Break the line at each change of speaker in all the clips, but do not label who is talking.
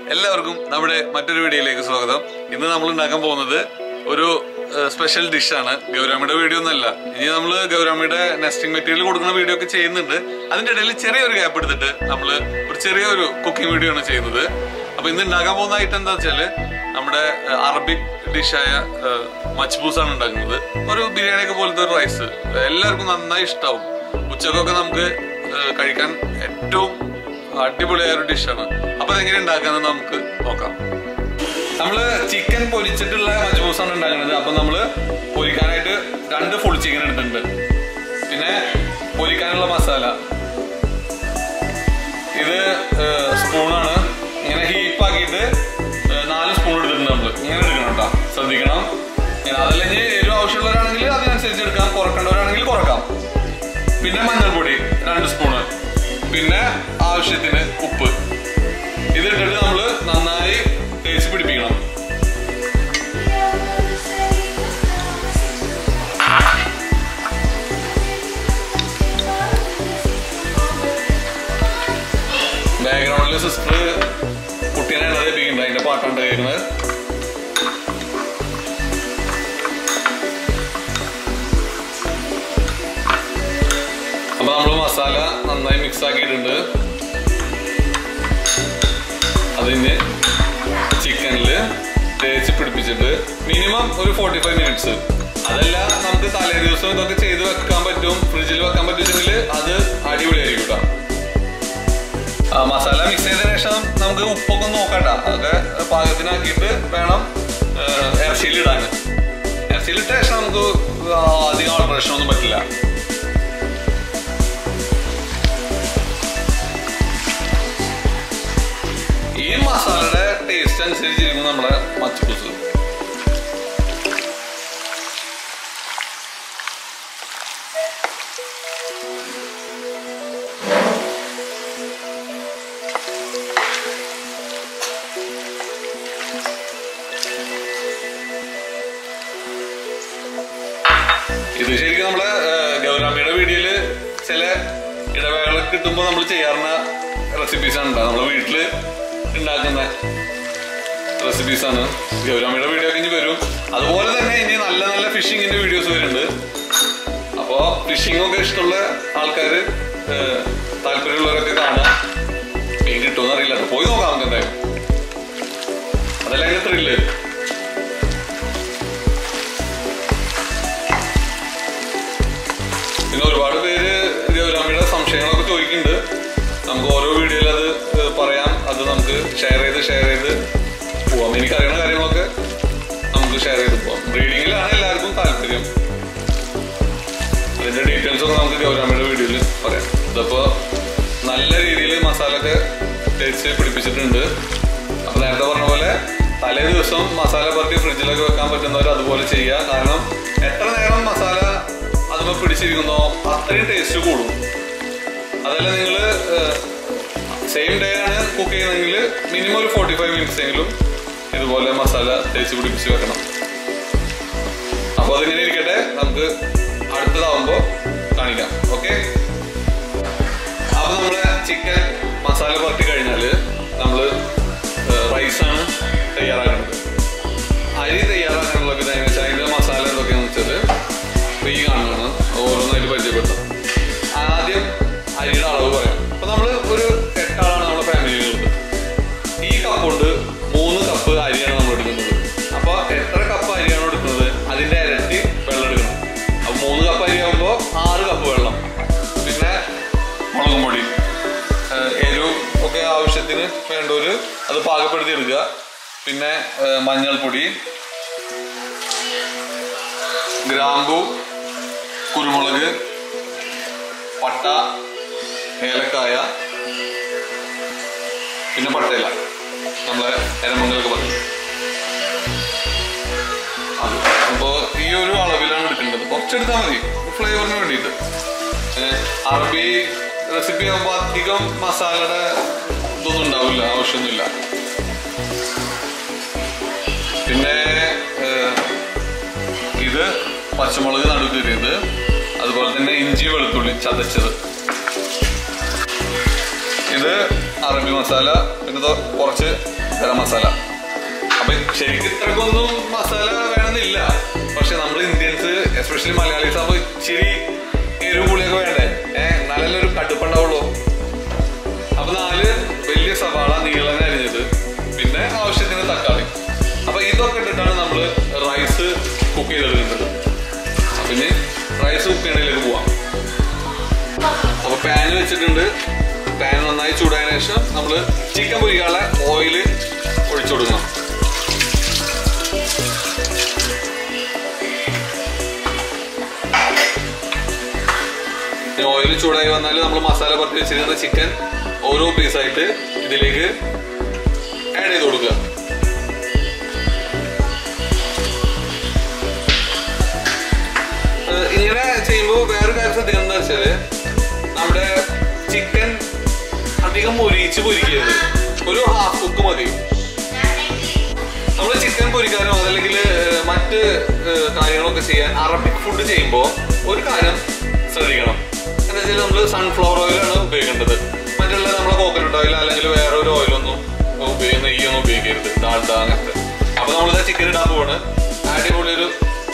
എല്ലാവർക്കും നമ്മുടെ മറ്റൊരു വീഡിയോയിലേക്ക് സ്വാഗതം ഇന്ന് നമ്മൾ ഉണ്ടാക്കാൻ പോകുന്നത് ഒരു സ്പെഷ്യൽ ഡിഷാണ് ഗൗരാമിയുടെ വീഡിയോ ഒന്നല്ല ഇനി നമ്മൾ ഗൗരാമിയുടെ നെസ്റ്റിംഗ് മെറ്റീരിയൽ കൊടുക്കുന്ന വീഡിയോ ഒക്കെ ചെയ്യുന്നുണ്ട് അതിന്റെ ഇടയിൽ ചെറിയൊരു ഗ്യാപ്പ് എടുത്തിട്ട് നമ്മൾ ഒരു ചെറിയൊരു കുക്കിംഗ് വീഡിയോ ആണ് ചെയ്യുന്നത് അപ്പൊ ഇന്ന് ഉണ്ടാക്കാൻ പോകുന്ന ഐറ്റം എന്താ വെച്ചാല് നമ്മുടെ ഏഹ്, അറബിക് ഡിഷായ മച്ബൂസ് ആണ് ഉണ്ടാക്കുന്നത് ഒരു ബിരിയാണി ഒക്കെ പോലത്തെ ഒരു റൈസ് എല്ലാവർക്കും നന്നായി ഇഷ്ടാവും ഉച്ചക്കൊക്കെ നമുക്ക് ഏഹ്, കഴിക്കാൻ ഏറ്റവും അടിപൊളിയായ ഒരു ഡിഷാണ് അപ്പൊ അതെങ്ങനെ ഉണ്ടാക്കാന്ന് നമുക്ക് നോക്കാം നമ്മള് ചിക്കൻ പൊരിച്ചിട്ടുള്ള മജ്ബൂസാണ് ഉണ്ടാക്കുന്നത് അപ്പൊ നമ്മള് പൊരിക്കാനായിട്ട് രണ്ട് ഫുൾ ചിക്കൻ എടുത്തിട്ടുണ്ട് പിന്നെ പൊരിക്കാനുള്ള മസാല ഇത് ഏഹ്, സ്പൂണാണ് ഇങ്ങനെ ഹീപ്പ് ആക്കിയിട്ട് ഏഹ്, നാല് സ്പൂൺ എടുത്തിട്ടുണ്ട് നമ്മള് ഇങ്ങനെ എടുക്കണം കേട്ടോ ശ്രദ്ധിക്കണം ഇങ്ങനെ അതല്ലെങ്കിൽ എരിവ് ആവശ്യമുള്ളവരാണെങ്കിൽ അതിനനുസരിച്ച് എടുക്കാം കുറക്കേണ്ടവരാണെങ്കിൽ കുറക്കാം പിന്നെ മഞ്ഞൾപ്പൊടി രണ്ട് സ്പൂണ് പിന്നെ ആവശ്യത്തിന് ഉപ്പ് ഇതിട്ടിട്ട് നമ്മൾ നന്നായി തേച്ച് പിടിപ്പിക്കണം ബാക്ക്ഗ്രൗണ്ടിൽ സിസ്റ്റർ കുട്ടീനെ എണ്ണ തേപ്പിക്കുന്നുണ്ട് അതിന്റെ പാട്ടാണ് കേൾക്കുന്നത് അപ്പൊ നമ്മൾ മസാല നന്നായി മിക്സ് ആക്കിയിട്ടുണ്ട് അതിന് ചിക്കനിൽ തേച്ച് പിടിപ്പിച്ചിട്ട് മിനിമം ഒരു ഫോർട്ടി ഫൈവ് മിനിറ്റ്സ് അതല്ല നമുക്ക് തലേ ദിവസം ഇതൊക്കെ ചെയ്ത് വെക്കാൻ പറ്റും ഫ്രിഡ്ജിൽ വെക്കാൻ പറ്റുമെങ്കിൽ അത് അടിപൊളിയായിരിക്കും കേട്ടോ ആ, മസാല മിക്സ് ചെയ്തതിനു ശേഷം നമുക്ക് ഉപ്പൊക്കെ ഒന്ന് നോക്കണ്ട അതൊക്കെ പാകത്തിനാക്കിയിട്ട് വേണം ഇറച്ചിയിൽ ഇടാൻ ഇറച്ചിയിലിട്ട ശേഷം നമുക്ക് ആ, അധികം ഓൾട്രേഷൻ ഒന്നും പറ്റില്ല ഈ മസാലയുടെ ടേസ്റ്റ് അനുസരിച്ചിരിക്കും നമ്മുടെ മച്ചപ്പൂസ് ഇത് ശരിക്കും നമ്മളെ ഗൗരാമിയുടെ വീഡിയോയില് ചില ഇടവേള കിട്ടുമ്പോൾ നമ്മൾ ചെയ്യാറുള്ള റെസിപ്പീസ് ആണ് ഉണ്ടാകുക നമ്മളെ വീട്ടില് ഉണ്ടാക്കുന്ന റെസിപ്പീസ് ആണ് ഗൗരാമിയുടെ വീഡിയോ ഒക്കെ ഇനി വരും അതുപോലെ തന്നെ ഇനി നല്ല നല്ല ഫിഷിങ്ങിന്റെ വീഡിയോസ് വരുന്നുണ്ട് അപ്പോ ഫിഷിംഗ് ഒക്കെ ഇഷ്ടമുള്ള ആൾക്കാര് ഏഹ്, താല്പര്യമുള്ളവരൊക്കെ കാണാം മീൻ കിട്ടുമെന്ന് അറിയില്ല കേട്ടോ. പോയി നോക്കാം നമുക്ക് എന്തായാലും അതല്ല അതിന്റെ ത്രില്ല് പിന്നെ ഒരുപാട് പേര് ഗൗരാമിയുടെ സംശയങ്ങളൊക്കെ ചോദിക്കുന്നുണ്ട് നമുക്ക് ഓരോ വീഡിയോയിൽ അത് ഏഹ്, പറയാം അത് നമുക്ക് ഷെയർ ചെയ്ത് ഷെയർ ചെയ്ത് പോവാം എനിക്കറിയുന്ന കാര്യങ്ങളൊക്കെ നമുക്ക് ഷെയർ ചെയ്ത് പോവാം ബ്രീഡിങ്ങിലാണ് എല്ലാവർക്കും താല്പര്യം അതിന്റെ ഡീറ്റെയിൽസ് ഒക്കെ നമുക്ക് ഗൗരാമിയുടെ വീഡിയോയിൽ പറയാം ഇതിപ്പോ നല്ല രീതിയിൽ മസാല ഒക്കെ തേച്ച് പിടിപ്പിച്ചിട്ടുണ്ട് അപ്പൊ നേരത്തെ പറഞ്ഞ പോലെ തലേ ദിവസം മസാല പുരട്ടി ഫ്രിഡ്ജിലൊക്കെ വെക്കാൻ പറ്റുന്നവർ അതുപോലെ ചെയ്യുക കാരണം എത്ര നേരം മസാല അതിപ്പോ പിടിച്ചിരിക്കുന്നോ അത്രയും ടേസ്റ്റ് കൂടും അതല്ല നിങ്ങൾ സെയിം ഡേ ആണ് കുക്ക് ചെയ്യുന്നതെങ്കിൽ മിനിമം ഒരു ഫോർട്ടി ഫൈവ് മിനിറ്റ്സ് എങ്കിലും ഇതുപോലെ മസാല തേച്ച് പിടിപ്പിച്ച് വെക്കണം അപ്പൊ അതിങ്ങനെ ഇരിക്കട്ടെ നമുക്ക് അടുത്തതാവുമ്പോ കാണിക്കാം ഓക്കെ അപ്പൊ നമ്മള് ചിക്കൻ മസാല പുരട്ടി കഴിഞ്ഞാല് നമ്മള് റൈസാണ് തയ്യാറാക്കുന്നത് അരി തയ്യാറാക്കാനുള്ള വിധം എങ്ങനെ വെച്ചാൽ അതിന്റെ മസാല എന്തൊക്കെയാന്ന് വെച്ചാല് ഇപ്പൊ ഈ കാണുന്നതാണ് ഓരോന്നായിട്ട് പരിചയപ്പെടുത്താം ആദ്യം അരിയുടെ അളവ് പറയാം അപ്പൊ നമ്മള് ഒരു എട്ടാളാണ് നമ്മുടെ ഫാമിലിയിലുള്ളത് ഈ കപ്പ് കൊണ്ട് മൂന്ന് കപ്പ് അരിയാണ് നമ്മൾ എടുക്കുന്നത് അപ്പൊ എത്ര കപ്പ് അരിയാണ് എടുക്കുന്നത് അതിന്റെ ഇരട്ടി വെള്ളം എടുക്കണം അപ്പൊ മൂന്ന് കപ്പ് അരി ആകുമ്പോൾ ആറ് കപ്പ് വെള്ളം പിന്നെ മുളകും പൊടി ഏഹ് എരിവ് ഒക്കെ ആവശ്യത്തിന് വേണ്ടവര് അത് പാകപ്പെടുത്തി എടുക്കുക പിന്നെ ഏഹ് മഞ്ഞൾപ്പൊടി ഗ്രാമ്പു കുരുമുളക് പട്ട ഏലക്കായ പിന്നെ പട്ടയില നമ്മളെ എരമംഗലൊക്കെ പറയും അത് അപ്പോ ഈ ഒരു അളവിലാണ് എടുക്കേണ്ടത് കുറച്ചെടുത്താൽ മതി ഫ്ലേവറിന് വേണ്ടിയിട്ട് ഏ, അറബി റെസിപ്പി ആകുമ്പോൾ അധികം മസാലയുടെ ഇതൊന്നും ഉണ്ടാവില്ല ആവശ്യമൊന്നുമില്ല പിന്നെ ഏ, ഇത് പച്ചമുളക് നടുക്കീറിയത് അതുപോലെ തന്നെ ഇഞ്ചി വെളുത്തുള്ളി ചതച്ചത് ഇത് അറബി മസാല പിന്നെ ദോ കുറച്ച് ഗരം മസാല അപ്പൊ ശരിക്കും ഇത്രക്കൊന്നും മസാല വേണമെന്നില്ല പക്ഷെ നമ്മൾ ഇന്ത്യൻസ് എസ്പെഷ്യലി മലയാളീസ് ആകുമ്പോൾ ഇച്ചിരി എരിവ് പുളിയൊക്കെ വേണ്ടേ ഏഹ് നല്ലൊരു കടുപ്പുണ്ടാവുള്ളൂ അപ്പൊ നാല് വലിയ സവാള നീളനെ അരിഞ്ഞത് പിന്നെ ആവശ്യത്തിന് തക്കാളി അപ്പൊ ഇതൊക്കെ ഇട്ടിട്ടാണ് നമ്മൾ റൈസ് കുക്ക് ചെയ്തെടുക്കുന്നത് പിന്നെ റൈസ് കുക്ക് ചെയ്യണതിലേക്ക് പോവാം അപ്പൊ പാൻ വെച്ചിട്ടുണ്ട് പാൻ നന്നായി ചൂടായതിനു ശേഷം നമ്മൾ ചിക്കൻ പൊരിക്കാനുള്ള ഓയിൽ ഒഴിച്ചു കൊടുക്കണം ഓയിൽ ചൂടായി വന്നാൽ നമ്മൾ മസാല പുറത്ത് വെച്ചിരിക്കുന്ന ചിക്കൻ ഓരോ പീസായിട്ട് ഇതിലേക്ക് ആഡ് ചെയ്ത് കൊടുക്കുക ഏഹ് ഇങ്ങനെ ചെയ്യുമ്പോൾ വേറെ കാര്യം ശ്രദ്ധിക്കണം എന്താ വെച്ചാല് നമ്മുടെ ചിക്കൻ അധികം മൊരിയിച്ച് പൊരിക്കരുത് ഒരു ഹാഫ് കുക്ക് മതി നമ്മൾ ചിക്കൻ പൊരിക്കാനോ അതല്ലെങ്കിൽ ഏഹ്, മറ്റ് ഏഹ്, കാര്യങ്ങളൊക്കെ ചെയ്യാൻ അറബിക് ഫുഡ് ചെയ്യുമ്പോൾ ഒരു കാര്യം ശ്രദ്ധിക്കണം എന്താ വെച്ചാൽ നമ്മൾ സൺഫ്ലവർ ഓയിലാണ് ഉപയോഗിക്കേണ്ടത് മറ്റുള്ള നമ്മളെ കോക്കനട്ട് ഓയിൽ അല്ലെങ്കിൽ വേറെ ഒരു ഓയിലൊന്നും ഉപയോഗിക്കുന്ന നെയ്യൊന്നും ഉപയോഗിക്കരുത് ഡാൽഡ അങ്ങനത്തെ അപ്പൊ നമ്മളിത് ചിക്കൻ ഇടാൻ പോവാണ് അടിപൊളി ഒരു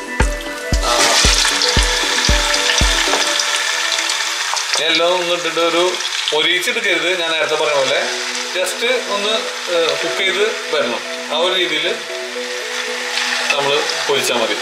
എല്ലാം ഒന്ന് ഇട്ടിട്ട് ഒരു ഒരിച്ചെടുക്കരുത് ഞാൻ നേരത്തെ പറഞ്ഞ പോലെ ജസ്റ്റ് ഒന്ന് കുക്ക് ചെയ്ത് വരണം ആ ഒരു രീതിയിൽ നമ്മൾ പൊരിച്ചാൽ മതി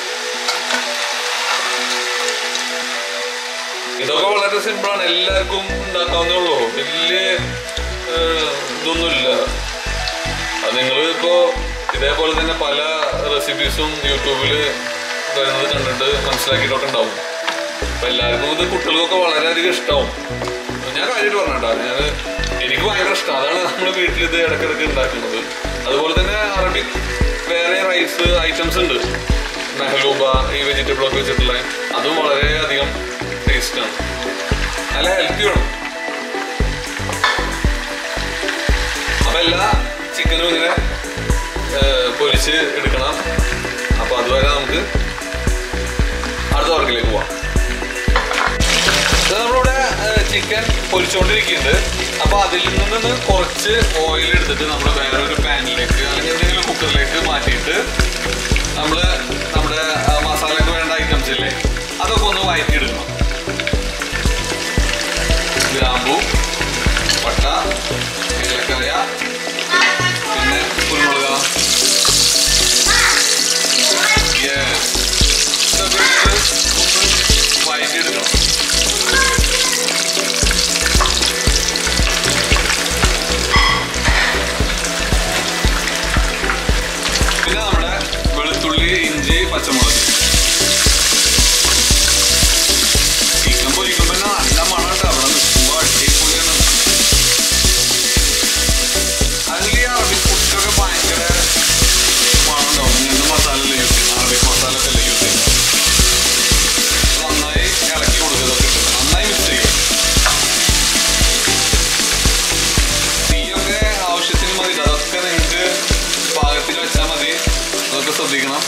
ഇതൊക്കെ വളരെ സിമ്പിളാണ് എല്ലാവർക്കും ഉണ്ടാക്കാവുന്നേ ഉള്ളൂ വലിയ ഏഹ്, ഇതൊന്നുമില്ല അത് നിങ്ങൾ ഇപ്പോൾ ഇതേപോലെ തന്നെ പല റെസിപ്പീസും യൂട്യൂബിൽ വരുന്നത് കണ്ടിട്ട് മനസ്സിലാക്കിയിട്ടൊക്കെ ഉണ്ടാവും അപ്പൊ എല്ലാവർക്കും ഇത് കുട്ടികൾക്കൊക്കെ വളരെയധികം ഇഷ്ടമാവും ഞാൻ കാര്യമായിട്ട് പറഞ്ഞിട്ടാ ഞാൻ എനിക്ക് ഭയങ്കര ഇഷ്ടം അതാണ് നമ്മൾ വീട്ടിൽ ഇത് ഇടയ്ക്കിടയ്ക്ക് ഉണ്ടാക്കുന്നത് അതുപോലെ തന്നെ അറബിക് വേറെ റൈസ് ഐറ്റംസ് ഉണ്ട് മെഹലൂബ ഈ വെജിറ്റബിൾ ഒക്കെ വെച്ചിട്ടുള്ള അതും വളരെയധികം ടേസ്റ്റാണ് നല്ല ഹെൽത്തി വേണം അപ്പൊ എല്ലാ ചിക്കനും ഇങ്ങനെ ഏഹ്, പൊരിച്ച് എടുക്കണം അപ്പൊ അതുവരെ നമുക്ക് അടുത്ത വർക്കിലേക്ക് പോവാം ഇത് നമ്മളിവിടെ ചിക്കൻ പൊരിച്ചുകൊണ്ടിരിക്കുന്നുണ്ട് അപ്പൊ അതിൽ നിന്ന് കുറച്ച് ഓയിൽ എടുത്തിട്ട് നമ്മൾ വേറെ ഒരു പാനിലേക്ക് അല്ലെങ്കിൽ എന്തെങ്കിലും കുക്കറിലേക്ക് മാറ്റിയിട്ട് നമ്മൾ നമ്മുടെ ആ, മസാലയ്ക്ക് വേണ്ട ഐറ്റംസ് ഇല്ലേ അതൊക്കെ ഒന്ന് വഴറ്റിയെടുക്കണം ഗ്രാമ്പു പട്ട ഏലക്കായ പിന്നെ കുരുമുളക് Yes. ഇതൊക്കെ ഇട്ടിട്ട് ഒന്ന് വഴറ്റിയെടുക്കണം പിന്നെ നമ്മുടെ വെളുത്തുള്ളി ഇഞ്ചി പച്ചമുളക് ചിക്കൻ പൊരിക്കുമ്പോൾ തന്നെ നല്ല മണമുണ്ട് അവിടെ നിൽക്കുമ്പോൾ അടിപൊളിയാണ് അതിൽ ഈ അറബിക് ഫുഡൊക്കെ ഭയങ്കര മണമുണ്ടാവും ഇങ്ങനത്തെ മസാല യൂസ് ചെയ്യുന്നത് അറബിക് മസാല ഒക്കെ അല്ലേ യൂസ് ചെയ്യുന്നത് നന്നായി ഇളക്കി കൊടുക്കുക ഇതൊക്കെ ഇട്ടിട്ട്. നന്നായി മിക്സ് ചെയ്യും തീയൊക്കെ ആവശ്യത്തിന് മതി അതൊക്കെ നിങ്ങൾക്ക് പാകത്തിൽ വെച്ചാൽ മതി അതൊക്കെ ശ്രദ്ധിക്കണം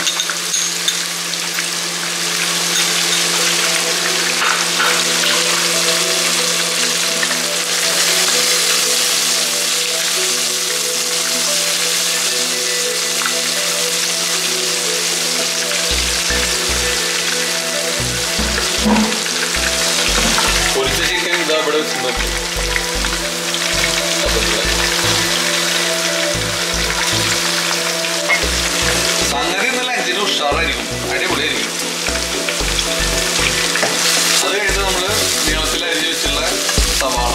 പൊരിച്ച ചിക്കൻ ഇതാ ഇവിടെ വെച്ചിട്ടുണ്ട് അപ്പം ഇല്ലേ? സംഗതി നല്ല അഞ്ചിന് ഉഷാറായിരിക്കും അടിപൊളിയായിരിക്കും അത് കഴിഞ്ഞ് നമ്മള് നീളത്തിൽ അരിഞ്ഞു വെച്ചുള്ള സവാള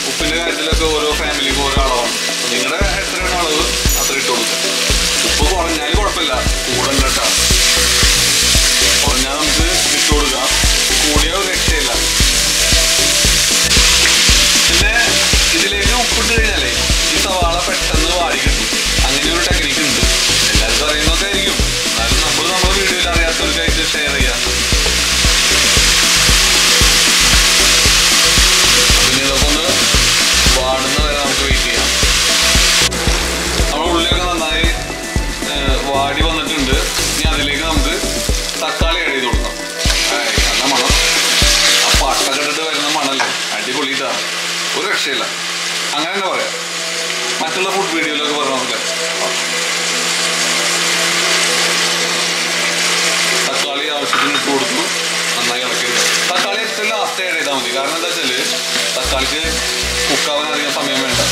ഉപ്പിന്റെ കാര്യത്തിലൊക്കെ ഓരോ ഫാമിലിക്കും ഓരോ അളവാണ് അപ്പൊ നിങ്ങളുടെ എത്രയാണ് അളവ് അത്ര ഇട്ട് കൊടുക്കുക ഉപ്പ് കുറഞ്ഞാൽ കുഴപ്പമില്ല കൂടണ്ട കേട്ടോ കുറഞ്ഞാൽ നമുക്ക് ഇട്ട് കൊടുക്കാം കൂടിയ ഒരു രക്ഷയില്ല പിന്നെ ഇതിലേക്ക് ഉപ്പിട്ട് കഴിഞ്ഞാലേ ഈ സവാള പെട്ടെന്ന് വാടി കിട്ടും അങ്ങനെ ഒരു ടെക്നിക്ക് ഉണ്ട് എല്ലാവർക്കും അറിയുന്നൊക്കെ ആയിരിക്കും എന്നാലും നമ്മൾ നമ്മുടെ വീഡിയോയിൽ അറിയാത്തവർക്കായിട്ട് ഷെയർ ചെയ്യാം പിന്നെ ഇതൊക്കെ ഒന്ന് വാടുന്ന വരെ നമുക്ക് വെയിറ്റ് ചെയ്യാം നമ്മുടെ ഉള്ളിലൊക്കെ നന്നായി ഏഹ്, വാടി വന്നിട്ടുണ്ട് ഇനി അതിലേക്ക് നമുക്ക് തക്കാളി ആഡ് ചെയ്ത് കൊടുക്കാം ആയ്, നല്ല മണം ആ പട്ടൊക്കെ ഇട്ടിട്ട് വരുന്ന മണല്ലേ അടിപൊളി ഇതാ ഒരു രക്ഷയില്ല അങ്ങനെ തന്നെ പറയാം മറ്റുള്ള ഫുഡ് വീഡിയോയിലൊക്കെ പറഞ്ഞ നമുക്ക് തക്കാളി ആവശ്യത്തിന് ഇട്ട് കൊടുത്തു നന്നായി ഇളക്കിയെടുക്കുക തക്കാളി ഏറ്റവും ലാസ്റ്റ് ആഡ് ചെയ്താൽ മതി കാരണം എന്താ വെച്ചാല് തക്കാളിക്ക് കുക്കാവാൻ അധികം സമയം വേണ്ട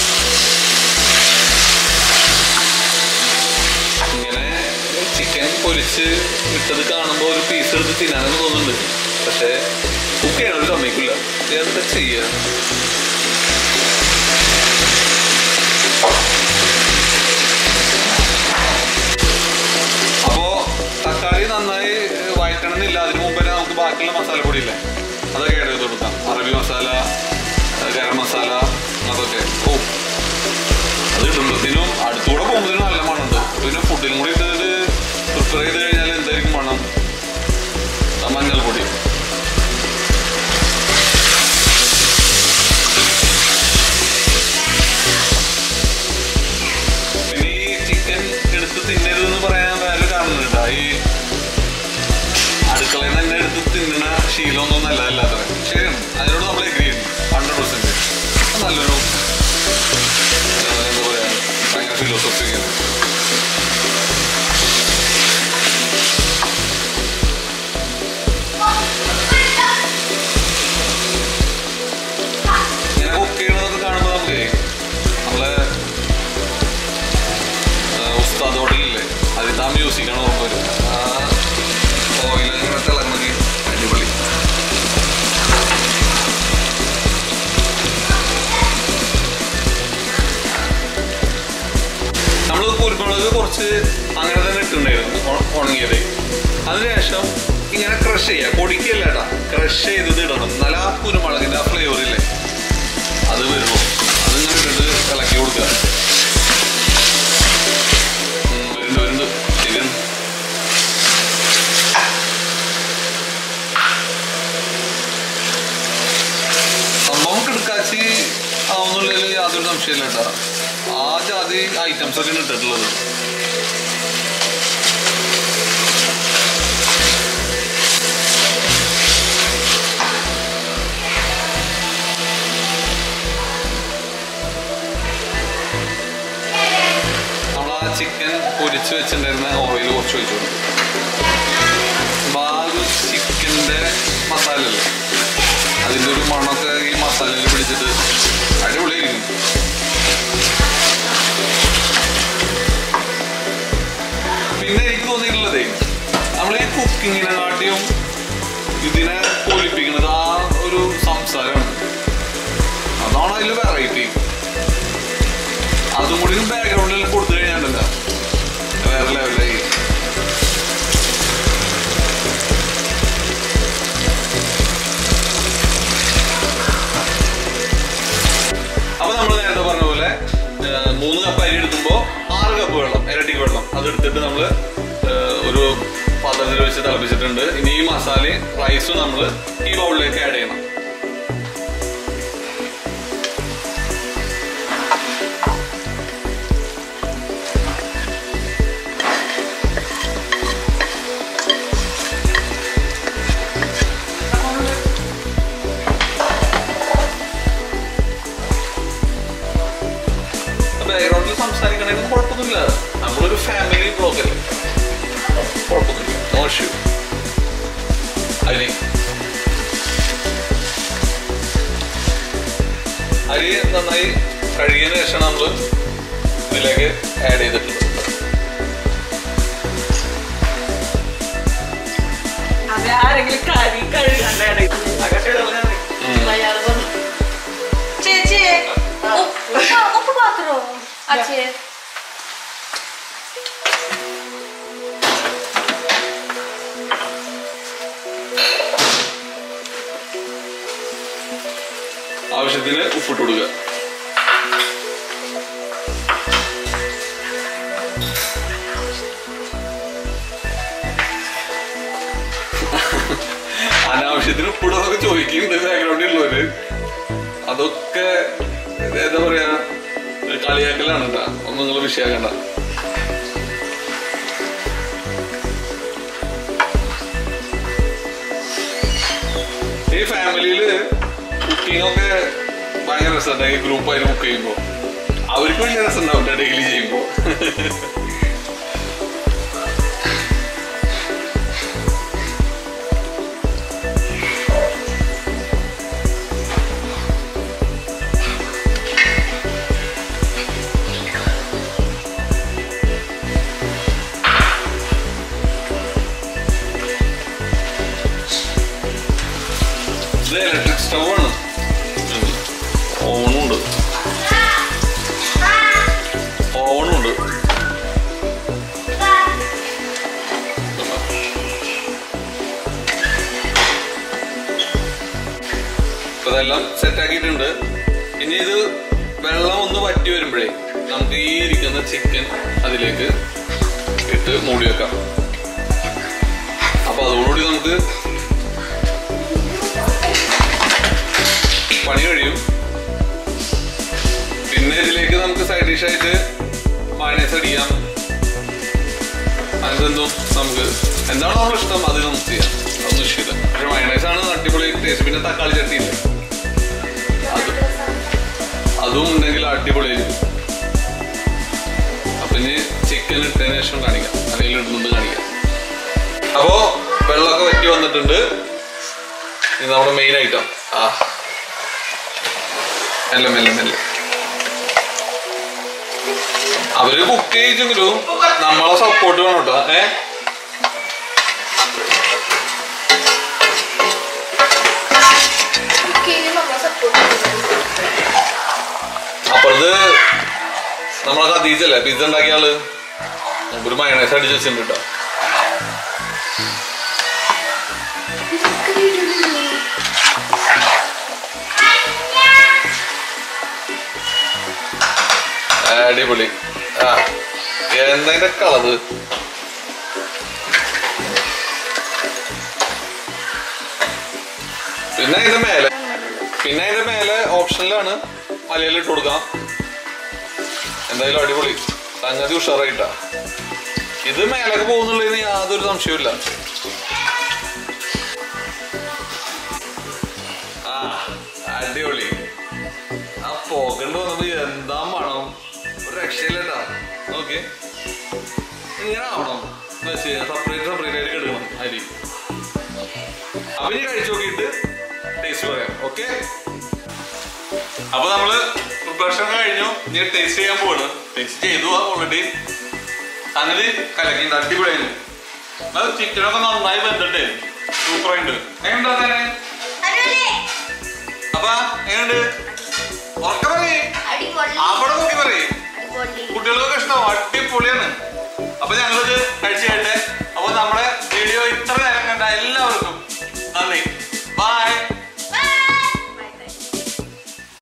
ഇങ്ങനെ ചിക്കൻ പൊരിച്ച് ഇട്ടത് കാണുമ്പോൾ ഒരു പീസ് എടുത്ത് തിന്നാനൊക്കെ തോന്നുന്നുണ്ട് പക്ഷേ കുക്ക് ചെയ്യണ ഒരു സമ്മതിക്കില്ല എന്താ ചെയ്യുക അപ്പോ തക്കാളി നന്നായി വഴറ്റണമെന്നില്ല അതിനു മുമ്പ് തന്നെ നമുക്ക് ബാക്കിയുള്ള മസാലപ്പൊടി ഇല്ലേ അതൊക്കെ ആഡ് ചെയ്ത് കൊടുക്കാം അറബി മസാല ഏഹ് ഗരം മസാല അതൊക്കെ ഓ അത് ഇടുമ്പോഴത്തേനും അടുത്തൂടെ പോകുമ്പോഴത്തേനും നല്ല മണമുണ്ട് പിന്നെ ഫുഡിലും കൂടി ഇട്ടിട്ട് പ്രിപ്പയർ ചെയ്ത് കഴിഞ്ഞാൽ എന്തായിരിക്കും മണം ആ മഞ്ഞൾപ്പൊടി പിന്നെ ഈ ചിക്കൻ എടുത്ത് തിന്നരുതെന്ന് പറയാൻ വേറെ കാണുന്നുണ്ട് ഈ അടുക്കളയിൽ നിന്ന് തന്നെ എടുത്ത് തിന്നുന്ന ശീലമൊന്നും നല്ലതല്ല അത്ര ശരിയാണ് അതിനോട് നമ്മൾ എഗ്രി ചെയ്യുന്നു ഹൺഡ്രഡ് പെർസെന്റ് നല്ലൊരു ഏഹ്, എന്താ പറയാ ഭയങ്കര ഫിലോസഫിയാണ് ഇങ്ങനെ കുക്ക് ചെയ്യണതൊക്കെ കാണുമ്പോൾ നമുക്ക് നമ്മളെ ഏഹ്, ഉസ്താദ് ഹോട്ടലില്ലേ അതിൽ ആ മ്യൂസിക്കാണ് ഓർമ്മ വരും ആ ഓയിൽ അങ്ങനെ തിളങ്ങി അടിപൊളി നമ്മൾ കുരുമുളക് കുറച്ച് അങ്ങനെ തന്നെ ഇട്ടുണ്ടായിരുന്നു ഉണ- ഉണങ്ങിയത് അതിനുശേഷം ഇങ്ങനെ ക്രഷ് ചെയ്യുക പൊടിക്കല്ല കേട്ടാ ക്രഷ് ചെയ്തത് ഇടണം നല്ല ആ കുരുമുളകിന്റെ ആ ഫ്ലേവർ ഇല്ലേ അത് വരുമോ അതിങ്ങനെ ഇട്ടിട്ട് ഇളക്കി കൊടുക്കുക ഉം, വരുന്നുണ്ട് വരുന്നുണ്ട് ചിക്കൻ സംഭവം കിടക്കാച്ചി ആവുന്നുള്ളതിൽ യാതൊരു സംശയമില്ല കേട്ടോ ആ ജാതി ഐറ്റംസ് ഒക്കെയാണ് ഇട്ടിട്ടുള്ളത് നമ്മൾ ആ ചിക്കൻ പൊരിച്ച് വെച്ചിട്ടുണ്ടായിരുന്ന ഓയിൽ കുറച്ച് ഒഴിച്ചു കൊടുക്കും അപ്പൊ ആ ഒരു ചിക്കൻ്റെ മസാല അല്ലേ അതിൻ്റെ ഒരു മണമൊക്കെ ഈ മസാലയിൽ പിടിച്ചിട്ട് അടിപൊളിയായിരിക്കും പിന്നെ എനിക്ക് തോന്നിയിട്ടുള്ളതേ നമ്മൾ ഈ കുക്കിങ്ങിനെ കാട്ടിയും ഇതിനെ പോലിപ്പിക്കുന്നത് ആ ഒരു സംസാരമാണ് അതാണ് അതിൽ വെറൈറ്റി അതും കൂടി ബാക്ക്ഗ്രൗണ്ടിൽ കൊടുത്തു കഴിഞ്ഞാണ്ടല്ല വേറെ ലെവലായി അപ്പൊ നമ്മൾ നേരത്തെ പറഞ്ഞ പോലെ ഏഹ്, മൂന്ന് കപ്പ് അരി എടുക്കുമ്പോൾ ആറ് കപ്പ് വെള്ളം ഇരട്ടിക്ക് വെള്ളം അതെടുത്തിട്ട് നമ്മൾ ഒരു പാത്രത്തിൽ വെച്ച് തിളപ്പിച്ചിട്ടുണ്ട് ഇനി ഈ മസാലയും റൈസും നമ്മൾ ഈ ബൗളിലേക്ക് ആഡ് ചെയ്യണം ബാക്ക്ഗ്രൗണ്ടിൽ സംസാരിക്കണമെങ്കിൽ കുഴപ്പമൊന്നുമില്ല നമ്മളൊരു ഫാമിലി ബ്ലോഗല്ലേ കുഴപ്പമൊന്നുമില്ല നോ ഇഷ്യൂ അരി അരി നന്നായി കഴുകിയതിന് ശേഷം നമ്മൾ ഇതിലേക്ക് ആഡ് ചെയ്തിട്ടുണ്ട്
അത് ആരെങ്കിലും കരി കഴുകണ്ടാണ് അകട്ടെ
ഉം.
അയാൾ വന്നു ചേച്ചി കാച്ച്
ആവശ്യത്തിന് ഉപ്പിട്ട് കൊടുക്കുക അനാവശ്യത്തിന് ഉപ്പിടുന്നൊക്കെ ചോദിക്കുന്നുണ്ട് ബാക്ക്ഗ്രൗണ്ടിൽ ഉള്ളവര് അതൊക്കെ എന്താ പറയാ കളിയാക്കലാണ് കേട്ടാ ഒന്നും നിങ്ങൾ വിഷയാക്കണ്ട ഈ ഫാമിലിയില് കുക്കിംഗ് ഒക്കെ ഭയങ്കര രസമുണ്ട് ഈ ഗ്രൂപ്പായിട്ട് കുക്ക് ചെയ്യുമ്പോ അവർക്ക് വലിയ രസം ഉണ്ടാവില്ല ഡെയിലി ചെയ്യുമ്പോ ഇത് ഇലക്ട്രിക് സ്റ്റവ് ആണ് ഓവണും ഉണ്ട് ഓവണും ഉണ്ട് ഇപ്പൊ ഇതെല്ലാം സെറ്റ് ആക്കിയിട്ടുണ്ട് ഇനി ഇത് വെള്ളം ഒന്ന് വറ്റി വരുമ്പോഴേ നമുക്ക് ഈ ഇരിക്കുന്ന ചിക്കൻ അതിലേക്ക് ഇട്ട് മൂടി വെക്കാം അപ്പൊ അതോടുകൂടി നമുക്ക് പണി കഴിയും പിന്നെ ഇതിലേക്ക് നമുക്ക് സൈഡ് ഡിഷ് ആയിട്ട് മയണൈസ് അടിക്കാം അതെന്തും നമുക്ക് എന്താണോ നമ്മൾ ഇഷ്ടം അത് നമുക്ക് ചെയ്യാം അതൊന്നും ഇഷ്ടമില്ല പക്ഷെ മയണൈസ് ആണ് അടിപൊളി ടേസ്റ്റ് പിന്നെ തക്കാളി ചട്ടിയില്ല അത് അതും ഉണ്ടെങ്കിൽ അടിപൊളിയായിരിക്കും അപ്പൊ ഇനി ചിക്കൻ ഇട്ടതിന് ശേഷം കാണിക്കാം അല്ലെങ്കിൽ ഇടുന്നുണ്ട് കാണിക്കാം അപ്പോ വെള്ളമൊക്കെ വറ്റി വന്നിട്ടുണ്ട് ഇത് നമ്മുടെ മെയിൻ ഐറ്റം ആ മെല്ലെ മെല്ലെ മെല്ലെ അവര് കുക്ക് ചെയ്യിച്ചെങ്കിലും നമ്മളെ സപ്പോർട്ട് വേണം കേട്ടോ ഏ
കുക്കിങ്ങിന് നമ്മളെ സപ്പോർട്ട്
അപ്പുറത്ത് നമ്മളെ കതീജല്ലേ പിസ്സ ഉണ്ടാക്കിയ ആള് ഒരു മയണൈസ് അടിച്ച് വെച്ചിട്ടുണ്ട് കേട്ടോ അടിപൊളി ആ എന്നതിന്റെ കളറ് പിന്നെ അതിന്റെ മേലെ പിന്നെ അതിന്റെ മേലെ ഓപ്ഷനിലാണ് മലയിൽ ഇട്ട് കൊടുക്കാം എന്തായാലും അടിപൊളി സംഗതി ഉഷാറായിട്ടാ ഇത് മേലൊക്കെ പോകുന്നുള്ളതിന് യാതൊരു സംശയവുമില്ല ആ അടിപൊളി ആ പോകണ്ട് വന്നപ്പോ എന്താ മണം ഒരു രക്ഷയില്ലട്ടാ ഓക്കെ ഇങ്ങനെ ആവണം സെപ്പറേറ്റ് സെപ്പറേറ്റ് ആയിട്ട് എടുക്കണം അരി അപ്പൊ ഇനി കഴിച്ചു നോക്കിയിട്ട് ടേസ്റ്റ് പറയാം ഓക്കെ അപ്പൊ നമ്മള് പ്രിപ്പറേഷൻ കഴിഞ്ഞു ഇനി ടേസ്റ്റ് ചെയ്യാൻ പോവാണ് ടേസ്റ്റ് ചെയ്തു ഓൾറെഡി അങ്ങനെ കലക്കിണ്ട് അടിപൊളിയായിരുന്നു അത് ചിക്കനൊക്കെ നന്നായി വെന്തിട്ടേ സൂപ്പറായിട്ടുണ്ട് എങ്ങനെയുണ്ടോ തന്നെ അപ്പൊ എങ്ങനെയുണ്ട് ഉറക്കം പറയേ
അടിപൊളി
അവിടെ നോക്കി പറയേ
അടിപൊളി
കുട്ടികൾക്കൊക്കെ ഇഷ്ടം അടിപൊളിയാണ് അപ്പൊ ഞങ്ങളിത് കഴിച്ചു